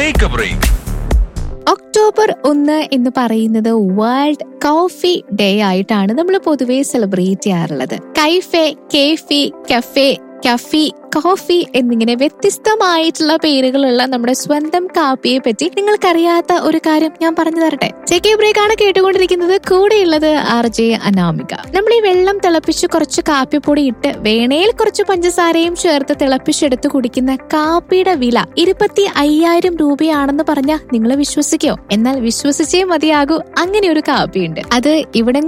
take A break October ഒന്ന് എന്ന് പറയുന്നത് വേൾഡ് കോഫി ഡേ ആയിട്ടാണ് നമ്മൾ പൊതുവെ സെലിബ്രേറ്റ് ചെയ്യാറുള്ളത് കൈഫെ കേഫി കഫേ കഫി കോഫി എന്നിങ്ങനെ വ്യത്യസ്തമായിട്ടുള്ള പേരുകളുള്ള നമ്മുടെ സ്വന്തം കാപ്പിയെ പറ്റി നിങ്ങൾക്കറിയാത്ത ഒരു കാര്യം ഞാൻ പറഞ്ഞു തരട്ടെ ചെക്കേ ബ്രേക്ക് ആണ് കേട്ടുകൊണ്ടിരിക്കുന്നത് കൂടെയുള്ളത് ആർ ജെ അനാമിക നമ്മൾ ഈ വെള്ളം തിളപ്പിച്ച് കുറച്ച് കാപ്പിപ്പൊടി ഇട്ട് വേണേൽ കുറച്ച് പഞ്ചസാരയും ചേർത്ത് തിളപ്പിച്ചെടുത്ത് കുടിക്കുന്ന കാപ്പിയുടെ വില ഇരുപത്തി അയ്യായിരം രൂപയാണെന്ന് പറഞ്ഞാൽ നിങ്ങൾ വിശ്വസിക്കോ എന്നാൽ വിശ്വസിച്ചേ മതിയാകൂ അങ്ങനെ ഒരു കാപ്പിയുണ്ട് അത് ഇവിടെ